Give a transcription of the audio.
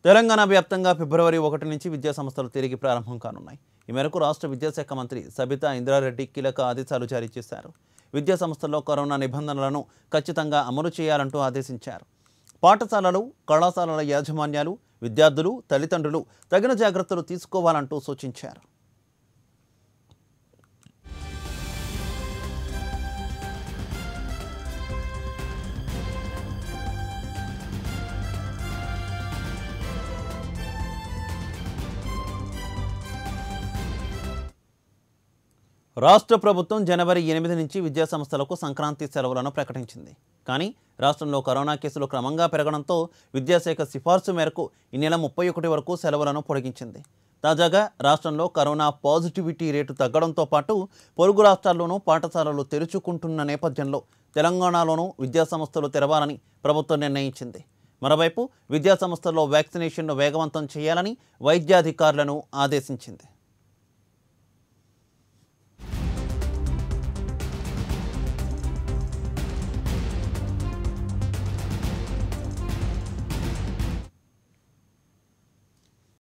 తెలంగాణ వ్యాప్తంగా ఫిబ్రవరి ఒకటి నుంచి విద్యా సంస్థలు తిరిగి ప్రారంభం కానున్నాయి ఈ మేరకు రాష్ట్ర విద్యాశాఖ మంత్రి సబితా ఇంద్రారెడ్డి కీలక ఆదేశాలు జారీ చేశారు విద్యా సంస్థల్లో కరోనా నిబంధనలను ఖచ్చితంగా అమలు చేయాలంటూ ఆదేశించారు పాఠశాలలు కళాశాలల యాజమాన్యాలు విద్యార్థులు తల్లిదండ్రులు తగిన జాగ్రత్తలు తీసుకోవాలంటూ సూచించారు రాష్ట్ర ప్రభుత్వం జనవరి ఎనిమిది నుంచి విద్యా సంస్థలకు సంక్రాంతి సెలవులను ప్రకటించింది కానీ రాష్ట్రంలో కరోనా కేసులు క్రమంగా పెరగడంతో విద్యాశాఖ సిఫార్సు మేరకు ఈ నెల ముప్పై ఒకటి వరకు సెలవులను పొడిగించింది తాజాగా రాష్ట్రంలో కరోనా పాజిటివిటీ రేటు తగ్గడంతో పాటు పొరుగు రాష్ట్రాల్లోనూ పాఠశాలలు తెరుచుకుంటున్న నేపథ్యంలో తెలంగాణలోనూ విద్యా సంస్థలు తెరవాలని ప్రభుత్వం నిర్ణయించింది మరోవైపు విద్యా సంస్థల్లో వ్యాక్సినేషన్ను వేగవంతం చేయాలని వైద్యాధికారులను ఆదేశించింది